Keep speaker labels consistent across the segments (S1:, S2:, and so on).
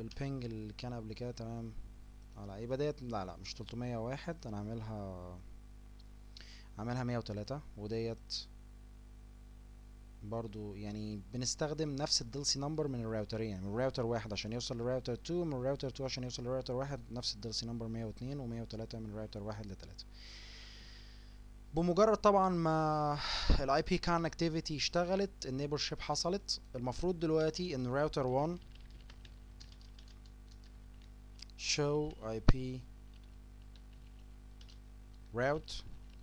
S1: البينج اللي كان قبل كده تمام على يبقى ديت لا لا مش 301 انا عاملها عاملها 103 وديت برضو يعني بنستخدم نفس الدلسي نمبر من الراوترين يعني من الراوتر واحد عشان يوصل للراوتر 2 من الراوتر 2 عشان يوصل للراوتر واحد نفس الدلسي نمبر 102 و 103 من الراوتر واحد لتلاتة بمجرد طبعا ما الاي بي كونكتيفيتي اشتغلت النيبر شيب حصلت المفروض دلوقتي ان راوتر 1 show IP route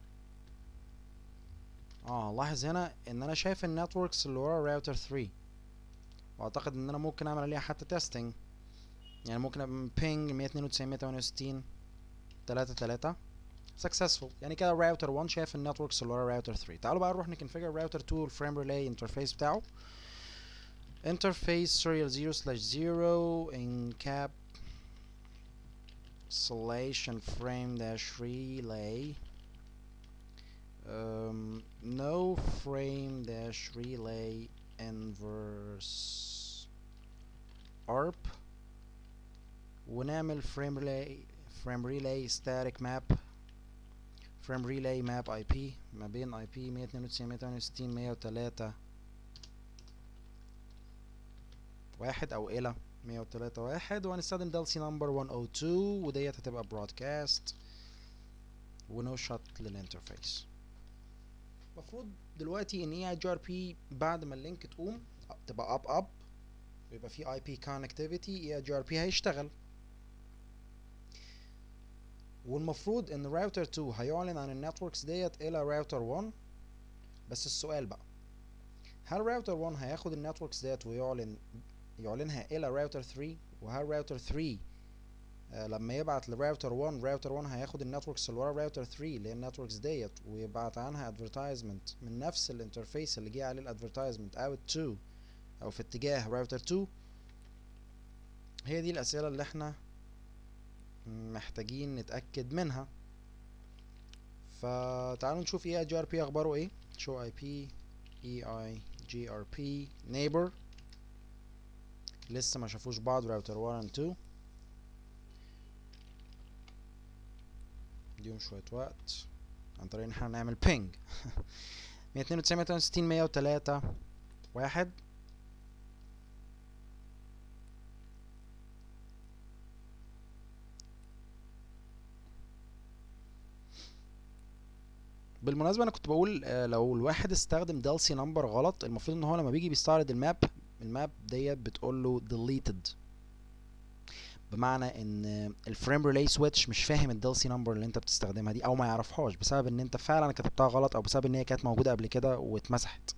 S1: اه لاحظ هنا ان انا شايف النتوركس اللي ورا راوتر 3 واعتقد ان انا ممكن اعمل عليها حتى تيستنج يعني ممكن ابقى بينج 192 168 3 3 successful يعني كده راوتر 1 شايف النتوركس اللي ورا راوتر 3 تعالوا بقى نروح نكونفيجر راوتر 2 الفريم ريلاي انترفيس بتاعه interface serial 0 slash 0 in cap installation frame dash relay um, no frame dash relay inverse arp ونعمل frame relay frame relay static map frame relay map IP ما بين IP 192 168 103 واحد او الى 103 واحد وهنستخدم دلسي نمبر 102 وديت هتبقى برودكاست ونو شوت للانترفيس المفروض دلوقتي ان اي جي ار بي بعد ما اللينك تقوم تبقى اب اب ويبقى في اي بي كونكتيفيتي اي جي ار بي هيشتغل والمفروض ان راوتر 2 هيعلن عن النتوركس ديت الى راوتر 1 بس السؤال بقى هل راوتر 1 هياخد النتوركس ديت ويعلن يعلنها الى راوتر 3 وهل راوتر 3 آه لما يبعت لراوتر 1 راوتر 1 هياخد النتوركس اللي ورا راوتر 3 اللي هي النتوركس ديت ويبعت عنها ادفرتايزمنت من نفس الانترفيس اللي جه عليه الادفرتايزمنت اوت تو او في اتجاه راوتر 2 هي دي الاسئله اللي احنا محتاجين نتاكد منها فتعالوا نشوف اي جي ار بي اخباره ايه شو اي بي اي اي جي ار بي neighbor لسه ما شافوش بعض راوتر 1 و 2 اديهم شوية وقت عن طريق ان احنا نعمل بينج 192 168 103 واحد بالمناسبة انا كنت بقول آه، لو الواحد استخدم دالسي نمبر غلط المفروض ان هو لما بيجي بيستعرض الماب الماب ديت بتقول له deleted بمعنى ان الفريم ريلاي سويتش مش فاهم الدلسي نمبر اللي انت بتستخدمها دي او ما يعرفهاش بسبب ان انت فعلا كتبتها غلط او بسبب ان هي كانت موجوده قبل كده واتمسحت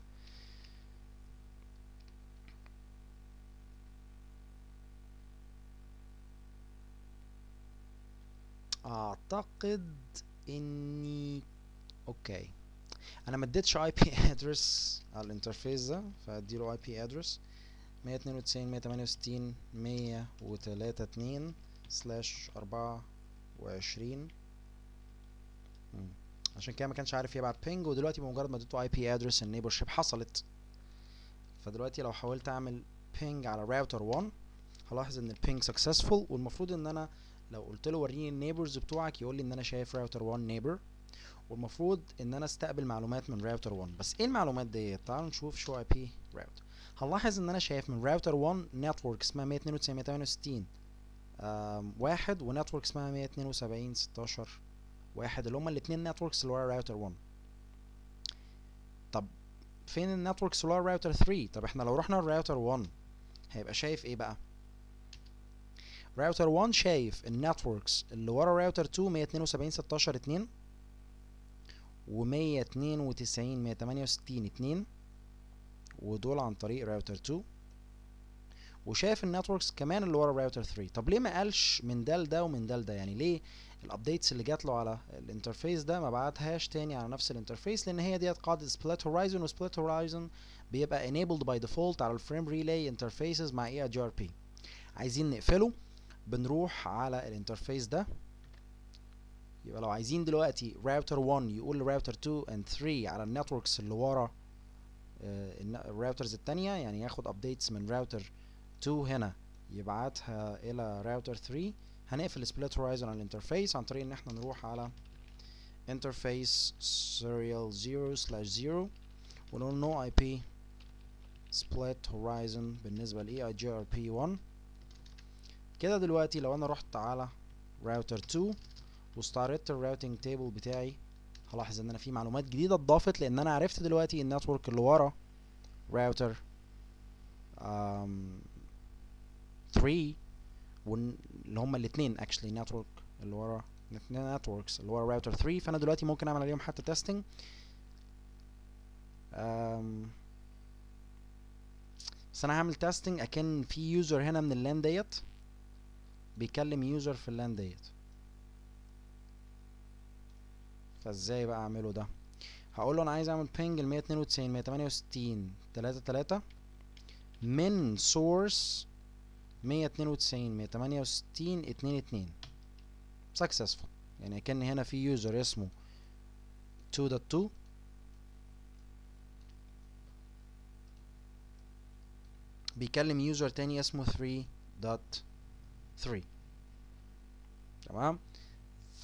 S1: اعتقد اني اوكي انا ما اديتش اي بي ادرس على الانترفيس ده فاديله اي بي ادرس 192 168 103 سلاش 24 مم. عشان كده ما كانش عارف يبعت بينج ودلوقتي بمجرد ما اديته اي بي ادرس النيبر شيب حصلت فدلوقتي لو حاولت اعمل بينج على راوتر 1 هلاحظ ان البينج سكسسفول والمفروض ان انا لو قلت له وريني النيبرز بتوعك يقول لي ان انا شايف راوتر 1 نيبر والمفروض ان انا استقبل معلومات من راوتر 1 بس ايه المعلومات ديت تعالوا نشوف شو اي بي راوتر هنلاحظ ان انا شايف من راوتر 1 نتورك اسمها 192 168 آم، واحد ونتورك اسمها 172 16 واحد اللي هما الاتنين نتوركس اللي ورا راوتر 1 طب فين النتوركس اللي ورا راوتر 3 طب احنا لو رحنا لراوتر 1 هيبقى شايف ايه بقى راوتر 1 شايف النتوركس اللي ورا راوتر 2 172 16 2 و 192 168 2 ودول عن طريق راوتر 2 وشايف النتوركس كمان اللي ورا راوتر 3 طب ليه ما قالش من ده لده ومن ده لده يعني ليه الابديتس اللي جات له على الانترفيس ده ما بعتهاش تاني على نفس الانترفيس لان هي ديت قاعده سبليت هورايزون وسبليت هورايزون بيبقى enabled by default على الفريم ريلاي انترفيسز مع اي جي ار بي عايزين نقفله بنروح على الانترفيس ده يبقى لو عايزين دلوقتي راوتر 1 يقول لراوتر 2 and 3 على النتوركس اللي ورا آه، الن- الراوترز التانية يعني ياخد ابديتس من راوتر 2 هنا يبعتها الى راوتر 3 هنقفل سبليت هورايزون على الانترفيس عن طريق ان احنا نروح على interface serial 0 slash 0 ونقول no IP split horizon بالنسبة ل EIGRP1 كده دلوقتي لو انا رحت على راوتر 2 واستعرضت الراوتنج تيبل بتاعي هلاحظ ان انا في معلومات جديدة اتضافت لان انا عرفت دلوقتي النتورك اللي ورا راوتر 3 واللي هما الاثنين actually نتورك اللي ورا الاثنين نتوركس اللي ورا راوتر 3 فانا دلوقتي ممكن اعمل عليهم حتى تيستنج بس انا هعمل تيستنج اكن في يوزر هنا من اللان ديت بيكلم يوزر في اللان ديت فازاي بقى اعمله ده هقول له انا عايز اعمل بينج ل 192 168 33 من سورس 192 168 22 successful يعني كان هنا في يوزر اسمه 2.2 بيكلم يوزر تاني اسمه 3.3 تمام ف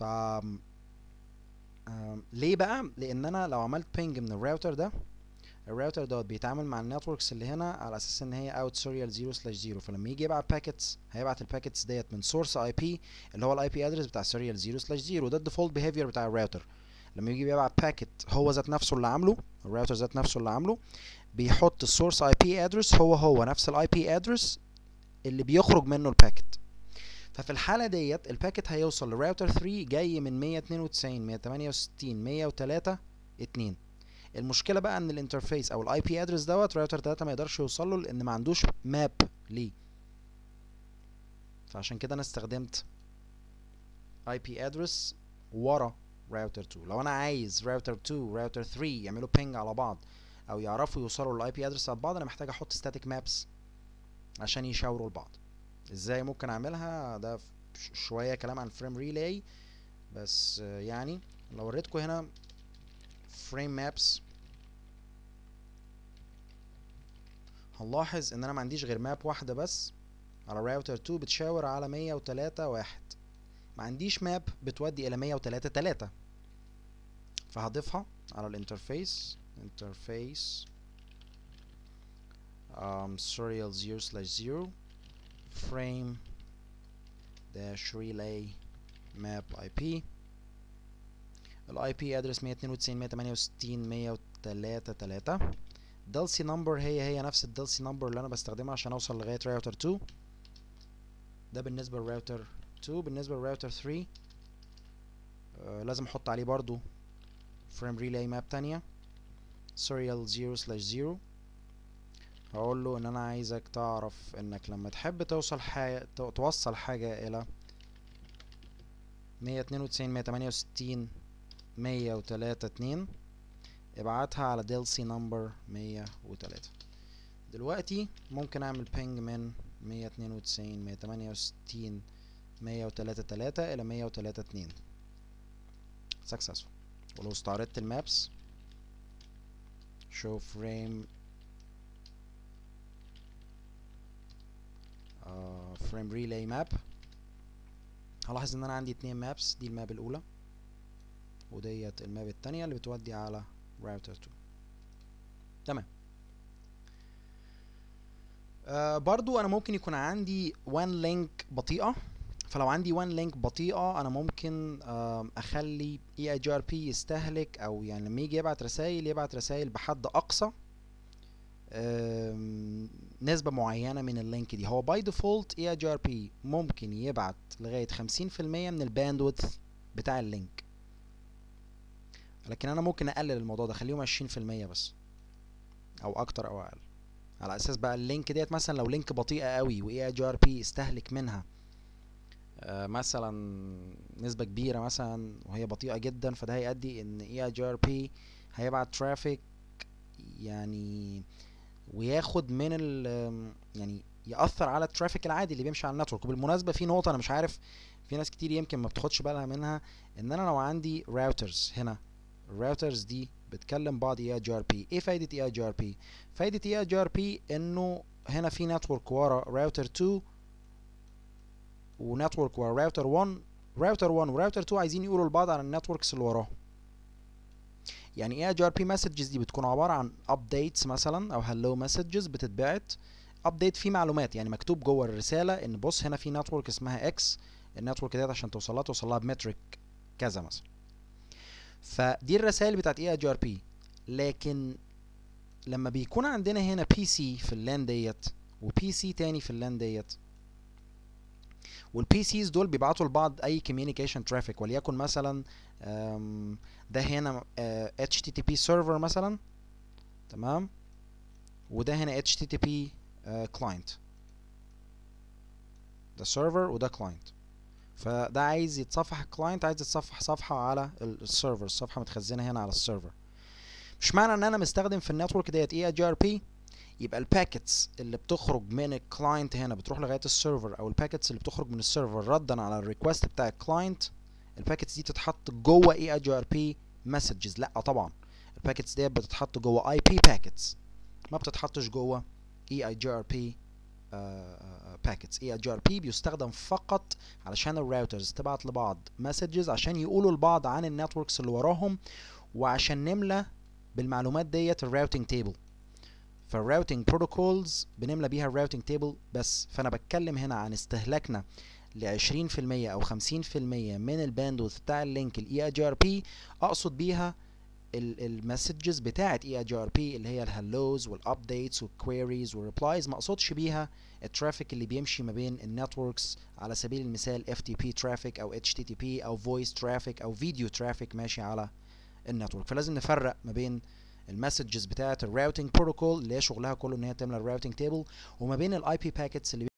S1: ليه بقى لان انا لو عملت بينج من الراوتر ده الراوتر دوت بيتعامل مع النتوركس اللي هنا على اساس ان هي اوت سيريال 0 سلاش 0 فلما يجي يبعت باكيتس هيبعت الباكيتس ديت من سورس اي بي اللي هو الاي بي ادرس بتاع سيريال 0 سلاش 0 ده الديفولت بيهيفير بتاع الراوتر لما يجي بيبعت باكيت هو ذات نفسه اللي عامله الراوتر ذات نفسه اللي عامله بيحط السورس اي بي ادرس هو هو نفس الاي بي ادرس اللي بيخرج منه الباكيت ففي الحالة ديت الباكيت هيوصل لراوتر 3 جاي من 192 168 103 2 المشكله بقى ان الانترفيس او الاي بي ادرس دوت راوتر 3 ما يقدرش يوصل له لان ما عندوش ماب ليه فعشان كده انا استخدمت اي بي ادرس ورا راوتر 2 لو انا عايز راوتر 2 راوتر 3 يعملوا بينج على بعض او يعرفوا يوصلوا للاي بي ادرس على بعض انا محتاج احط ستاتيك مابس عشان يشاوروا لبعض ازاي ممكن اعملها ده شويه كلام عن فريم ريلاي بس يعني لو وريتكم هنا فريم مابس هنلاحظ ان انا ما عنديش غير ماب واحده بس على راوتر 2 بتشاور على 103 واحد ما عنديش ماب بتودي الى 103 3 فهضيفها على الانترفيس انترفيس um, serial 0 slash 0 frame dash relay map IP الاي بي ادرس 192 168 103 3 دلسي نمبر هي هي نفس الدلسي نمبر اللي انا بستخدمها عشان اوصل لغايه راوتر 2 ده بالنسبه لراوتر 2 بالنسبه لراوتر 3 آه لازم احط عليه برضو فريم ريلاي ماب تانية serial 0 slash 0 هقول له ان انا عايزك تعرف انك لما تحب توصل حاجة توصل حاجة الى 192 168 103 2 ابعتها على دلسي نمبر 103 دلوقتي ممكن اعمل بينج من 192 168 103 3 الى 103 2 successful ولو استعرضت المابس show frame uh, frame relay map هلاحظ ان انا عندي اتنين مابس دي الماب الاولى وديت الماب التانية اللي بتودي على راوتر 2 تمام آه برضو انا ممكن يكون عندي وان لينك بطيئة فلو عندي وان لينك بطيئة انا ممكن آه اخلي اي اي جي ار بي يستهلك او يعني لما يجي يبعت رسائل يبعت رسائل بحد اقصى نسبة معينة من اللينك دي هو باي ديفولت اي اي جي ار بي ممكن يبعت لغاية خمسين في المية من الباندويث بتاع اللينك لكن انا ممكن اقلل الموضوع ده اخليهم عشرين في المية بس او اكتر او اقل على اساس بقى اللينك ديت مثلا لو لينك بطيئة قوي واي اي جي ار بي استهلك منها آه مثلا نسبة كبيرة مثلا وهي بطيئة جدا فده هيؤدي ان اي اي جي ار بي هيبعت ترافيك يعني وياخد من ال يعني يأثر على الترافيك العادي اللي بيمشي على النتورك وبالمناسبة في نقطة أنا مش عارف في ناس كتير يمكن ما بتاخدش بالها منها إن أنا لو عندي راوترز هنا الراوترز دي بتكلم بعض اي جي ار بي ايه فايدة اي جي ار بي فايدة اي جي ار بي انه هنا في نتورك ورا راوتر 2 ونتورك وراوتر 1 راوتر 1 وراوتر 2 عايزين يقولوا لبعض عن النتوركس اللي وراهم يعني ايه جي ار بي مسجز دي بتكون عباره عن ابديتس مثلا او هلو مسجز بتتبعت ابديت فيه معلومات يعني مكتوب جوه الرساله ان بص هنا في نتورك اسمها اكس النتورك ديت عشان توصلها توصلها بمترك كذا مثلا فدي الرسائل بتاعت ايه جي ار بي لكن لما بيكون عندنا هنا بي سي في اللان ديت وبي سي تاني في اللان ديت والبي سيز دول بيبعتوا لبعض اي كوميونيكيشن ترافيك وليكن مثلا ده هنا اتش تي تي بي سيرفر مثلا تمام وده هنا اتش تي تي بي كلاينت ده سيرفر وده كلاينت فده عايز يتصفح الكلاينت عايز يتصفح صفحه على السيرفر الصفحه متخزنه هنا على السيرفر مش معنى ان انا مستخدم في النتورك ديت ايه جي ار بي يبقى الباكيتس اللي بتخرج من الكلاينت هنا بتروح لغايه السيرفر او الباكيتس اللي بتخرج من السيرفر ردا على الريكوست بتاع الكلاينت الباكيتس دي تتحط جوه اي جي ار بي مسجز لا طبعا الباكيتس ديت بتتحط جوه اي بي باكيتس ما بتتحطش جوه اي اي جي ار بي باكيتس اي جي ار بي بيستخدم فقط علشان الراوترز تبعت لبعض مسجز عشان يقولوا لبعض عن النتوركس اللي وراهم وعشان نملى بالمعلومات ديت الراوتنج تيبل فالراوتنج بروتوكولز بنملى بيها الراوتنج تيبل بس فانا بتكلم هنا عن استهلاكنا ل 20% او 50% من الباندوث بتاع اللينك الاي جي ار بي اقصد بيها المسجز بتاعه اي جي ار بي اللي هي الهلوز والابديتس والكويريز والريبلايز ما اقصدش بيها الترافيك اللي بيمشي ما بين النتوركس على سبيل المثال اف تي بي ترافيك او اتش تي تي بي او فويس ترافيك او فيديو ترافيك ماشي على النتورك فلازم نفرق ما بين المسجز بتاعه الراوتنج بروتوكول اللي هي شغلها كله ان هي تملى الراوتنج تيبل وما بين الاي بي باكيتس اللي